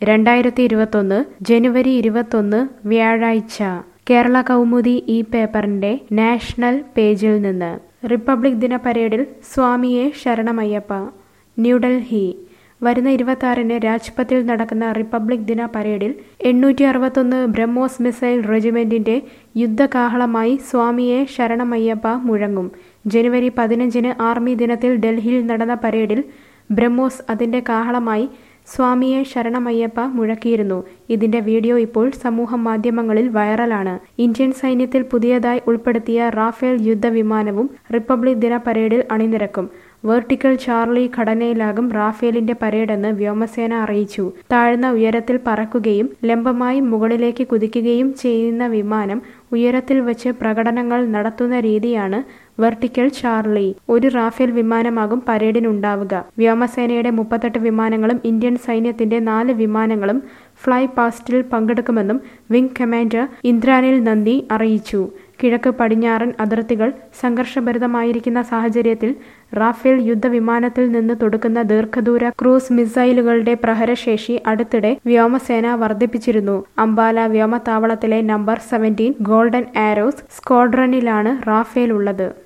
രണ്ടായിരത്തി ഇരുപത്തൊന്ന് ജനുവരി ഇരുപത്തൊന്ന് വ്യാഴാഴ്ച കേരള കൗമുദി ഈ പേപ്പറിന്റെ നാഷണൽ പേജിൽ നിന്ന് റിപ്പബ്ലിക് ദിന പരേഡിൽ സ്വാമിയെ ശരണമയ്യപ്പ ന്യൂഡൽഹി വരുന്ന ഇരുപത്തി രാജ്പഥിൽ നടക്കുന്ന റിപ്പബ്ലിക് ദിന പരേഡിൽ എണ്ണൂറ്റി അറുപത്തൊന്ന് ബ്രഹ്മോസ് മിസൈൽ റെജിമെന്റിന്റെ യുദ്ധകാഹളമായി സ്വാമിയെ ശരണമയ്യപ്പ മുഴങ്ങും ജനുവരി പതിനഞ്ചിന് ആർമി ദിനത്തിൽ ഡൽഹിയിൽ നടന്ന പരേഡിൽ ബ്രഹ്മോസ് അതിന്റെ കാഹളമായി സ്വാമിയെ ശരണമയ്യപ്പ മുഴക്കിയിരുന്നു ഇതിന്റെ വീഡിയോ ഇപ്പോൾ സമൂഹ മാധ്യമങ്ങളിൽ വൈറലാണ് ഇന്ത്യൻ സൈന്യത്തിൽ പുതിയതായി ഉൾപ്പെടുത്തിയ റാഫേൽ യുദ്ധവിമാനവും റിപ്പബ്ലിക് ദിന പരേഡിൽ അണിനിരക്കും വെർട്ടിക്കൽ ചാർലി ഘടനയിലാകും റാഫേലിന്റെ പരേഡെന്ന് വ്യോമസേന അറിയിച്ചു താഴ്ന്ന ഉയരത്തിൽ പറക്കുകയും ലംബമായി മുകളിലേക്ക് കുതിക്കുകയും ചെയ്യുന്ന വിമാനം ഉയരത്തിൽ വെച്ച് പ്രകടനങ്ങൾ നടത്തുന്ന രീതിയാണ് വെർട്ടിക്കൽ ചാർലി ഒരു റാഫേൽ വിമാനമാകും പരേഡിനുണ്ടാവുക വ്യോമസേനയുടെ മുപ്പത്തെട്ട് വിമാനങ്ങളും ഇന്ത്യൻ സൈന്യത്തിന്റെ നാല് വിമാനങ്ങളും ഫ്ലൈ പാസ്റ്റിൽ പങ്കെടുക്കുമെന്നും വിംഗ് കമാൻഡർ ഇന്ദ്രാനിൽ നന്ദി അറിയിച്ചു കിഴക്ക് പടിഞ്ഞാറൻ അതിർത്തികൾ സംഘർഷഭരിതമായിരിക്കുന്ന സാഹചര്യത്തിൽ റാഫേൽ യുദ്ധവിമാനത്തിൽ നിന്ന് തൊടുക്കുന്ന ദീർഘദൂര ക്രൂസ് മിസൈലുകളുടെ പ്രഹരശേഷി അടുത്തിടെ വ്യോമസേന വർദ്ധിപ്പിച്ചിരുന്നു അംബാല വ്യോമതാവളത്തിലെ നമ്പർ സെവൻറ്റീൻ ഗോൾഡൻ ആരോസ് സ്ക്വാഡ്രനിലാണ് റാഫേൽ ഉള്ളത്